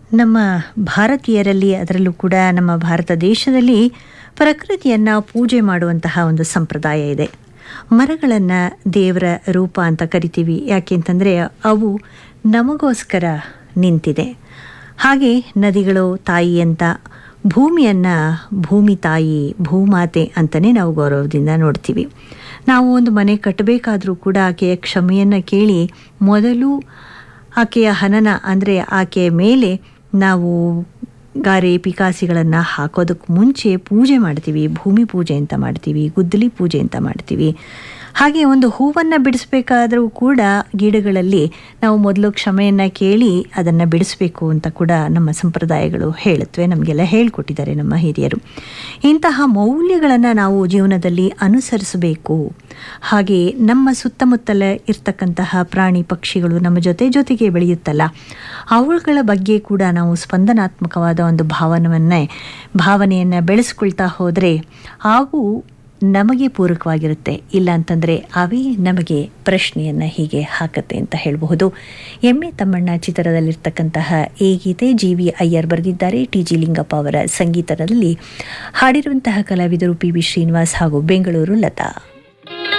ನಮ್ಮ ಭಾರತೀಯರಲ್ಲಿ ಅದರಲ್ಲೂ ಕೂಡ ನಮ್ಮ ಭಾರತ ದೇಶದಲ್ಲಿ ಪ್ರಕೃತಿಯನ್ನು ಪೂಜೆ ಮಾಡುವಂತಹ ಒಂದು ಸಂಪ್ರದಾಯ ಇದೆ ಮರಗಳನ್ನು ದೇವರ ರೂಪ ಅಂತ ಕರಿತೀವಿ ಯಾಕೆಂತಂದರೆ ಅವು ನಮಗೋಸ್ಕರ ನಿಂತಿದೆ ಹಾಗೆ ನದಿಗಳು ತಾಯಿ ಅಂತ ಭೂಮಿಯನ್ನು ಭೂಮಿ ತಾಯಿ ಭೂಮಾತೆ ಅಂತಲೇ ನಾವು ಗೌರವದಿಂದ ನೋಡ್ತೀವಿ ನಾವು ಒಂದು ಮನೆ ಕಟ್ಟಬೇಕಾದ್ರೂ ಕೂಡ ಆಕೆಯ ಕ್ಷಮೆಯನ್ನು ಕೇಳಿ ಮೊದಲು ಆಕೆಯ ಹನನ ಅಂದರೆ ಆಕೆಯ ಮೇಲೆ ನಾವು ಗಾರೆ ಪಿಕಾಸಿಗಳನ್ನು ಹಾಕೋದಕ್ಕೆ ಮುಂಚೆ ಪೂಜೆ ಮಾಡ್ತೀವಿ ಭೂಮಿ ಪೂಜೆ ಅಂತ ಮಾಡ್ತೀವಿ ಗುದ್ದಲಿ ಪೂಜೆ ಅಂತ ಮಾಡ್ತೀವಿ ಹಾಗೆ ಒಂದು ಹೂವನ್ನು ಬಿಡಿಸ್ಬೇಕಾದ್ರೂ ಕೂಡ ಗಿಡಗಳಲ್ಲಿ ನಾವು ಮೊದಲು ಕ್ಷಮೆಯನ್ನು ಕೇಳಿ ಅದನ್ನು ಬಿಡಿಸ್ಬೇಕು ಅಂತ ಕೂಡ ನಮ್ಮ ಸಂಪ್ರದಾಯಗಳು ಹೇಳುತ್ತವೆ ನಮಗೆಲ್ಲ ಹೇಳಿಕೊಟ್ಟಿದ್ದಾರೆ ನಮ್ಮ ಹಿರಿಯರು ಇಂತಹ ಮೌಲ್ಯಗಳನ್ನು ನಾವು ಜೀವನದಲ್ಲಿ ಅನುಸರಿಸಬೇಕು ಹಾಗೆ ನಮ್ಮ ಸುತ್ತಮುತ್ತಲ ಇರ್ತಕ್ಕಂತಹ ಪ್ರಾಣಿ ಪಕ್ಷಿಗಳು ನಮ್ಮ ಜೊತೆ ಜೊತೆಗೆ ಬೆಳೆಯುತ್ತಲ್ಲ ಅವುಗಳ ಬಗ್ಗೆ ಕೂಡ ನಾವು ಸ್ಪಂದನಾತ್ಮಕವಾದ ಒಂದು ಭಾವನವನ್ನೇ ಭಾವನೆಯನ್ನು ಬೆಳೆಸ್ಕೊಳ್ತಾ ಹೋದರೆ ಹಾಗೂ ನಮಗೆ ಪೂರಕವಾಗಿರುತ್ತೆ ಇಲ್ಲ ಅಂತಂದರೆ ಅವೇ ನಮಗೆ ಪ್ರಶ್ನೆಯನ್ನು ಹೀಗೆ ಹಾಕತ್ತೆ ಅಂತ ಹೇಳಬಹುದು ಎಮ್ಮೆ ತಮ್ಮಣ್ಣ ಚಿತ್ರದಲ್ಲಿರ್ತಕ್ಕಂತಹ ಈ ಗೀತೆ ಜಿ ವಿ ಅಯ್ಯರ್ ಬರೆದಿದ್ದಾರೆ ಟಿ ಜಿ ಲಿಂಗಪ್ಪ ಅವರ ಸಂಗೀತದಲ್ಲಿ ಹಾಡಿರುವಂತಹ ಕಲಾವಿದರು ಪಿ ವಿ ಶ್ರೀನಿವಾಸ್ ಹಾಗೂ ಬೆಂಗಳೂರು ಲತಾ